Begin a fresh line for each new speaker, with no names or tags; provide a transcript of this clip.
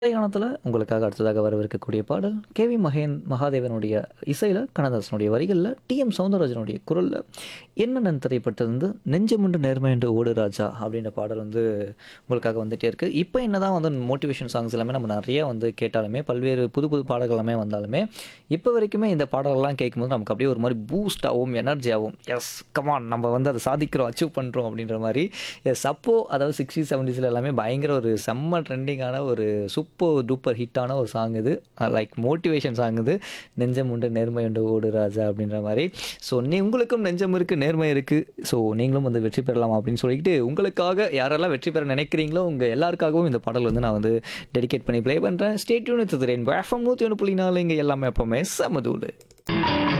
காலத்தில் உங்களுக்காக அடுத்ததாக வரவிருக்கக்கூடிய பாடல் கேவி மகேன் மகாதேவனுடைய இசையில் கண்ணதாசனுடைய வரிகளில் டிஎம் சௌந்தரராஜனுடைய குரலில் என்ன திரைப்பட்டது நெஞ்சமுண்டு நேர்மையுண்டு ஓடு ராஜா அப்படின்ற பாடல் வந்து உங்களுக்காக வந்துட்டே இருக்குது இப்போ என்னதான் வந்து மோட்டிவேஷன் சாங்ஸ் எல்லாமே நம்ம நிறைய வந்து கேட்டாலுமே பல்வேறு புது புது பாடல்கள் எல்லாமே வந்தாலுமே இப்போ வரைக்குமே இந்த பாடலெல்லாம் கேட்கும்போது நமக்கு அப்படியே ஒரு மாதிரி பூஸ்ட் ஆகும் எனர்ஜி ஆகும் எஸ் கமான் நம்ம வந்து அதை சாதிக்கிறோம் அச்சீவ் பண்ணுறோம் அப்படின்ற மாதிரி எஸ் அப்போ அதாவது சிக்ஸ்டி செவன்டிஸில் எல்லாமே பயங்கர ஒரு செம்ம ட்ரெண்டிங்கான ஒரு சூப்பர் டூப்பர் ஹிட்டான ஒரு சாங் இது லைக் மோட்டிவேஷன் சாங் இது நெஞ்சம் உண்டு நேர்மை உண்டு ஓடு ராஜா அப்படின்ற மாதிரி ஸோ நீ உங்களுக்கும் நெஞ்சம் இருக்குது நேர்மை இருக்குது ஸோ நீங்களும் வந்து வெற்றி பெறலாம் அப்படின்னு சொல்லிட்டு உங்களுக்காக யாரெல்லாம் வெற்றி பெற நினைக்கிறீங்களோ உங்கள் எல்லாருக்காகவும் இந்த பாடல் வந்து நான் வந்து டெடிகேட் பண்ணி ப்ளே பண்ணுறேன் ஸ்டேட் யூனிட் ரெயின் எஃப்எம் நூற்றி ஒன்று புள்ளி நாலு இங்கே எல்லாமே எப்போவுமே சமதூள்